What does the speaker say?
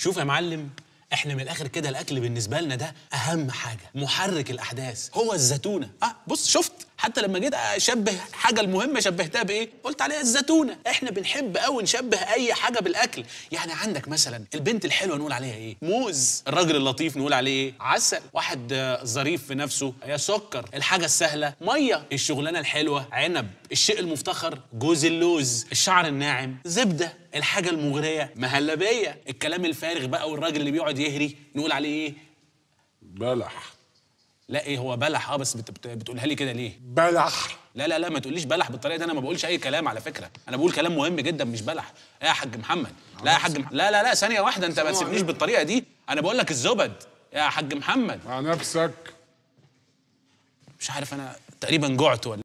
شوف يا معلم احنا من الاخر كده الاكل بالنسبه لنا ده اهم حاجه محرك الاحداث هو الزتونه اه بص شفت حتى لما جيت اشبه حاجه المهمه شبهتها بايه قلت عليها الزتونه احنا بنحب قوي نشبه اي حاجه بالاكل يعني عندك مثلا البنت الحلوه نقول عليها ايه موز الراجل اللطيف نقول عليه ايه عسل واحد آه، ظريف في نفسه يا سكر الحاجه السهله ميه الشغلانه الحلوه عنب الشيء المفتخر جوز اللوز الشعر الناعم زبده الحاجه المغريه مهلبيه الكلام الفارغ بقى والراجل اللي بيقعد يهري نقول عليه ايه بلح لا ايه هو بلح اه بس بت بت بتقولها لي كده ليه بلح لا لا لا ما تقوليش بلح بالطريقه دي انا ما بقولش اي كلام على فكره انا بقول كلام مهم جدا مش بلح ايه يا حاج محمد لا يا حاج مح... لا لا لا ثانيه واحده انت ما تسيبنيش بالطريقه دي انا بقول لك الزبد يا حاج محمد مع نفسك مش عارف انا تقريبا جعت ولا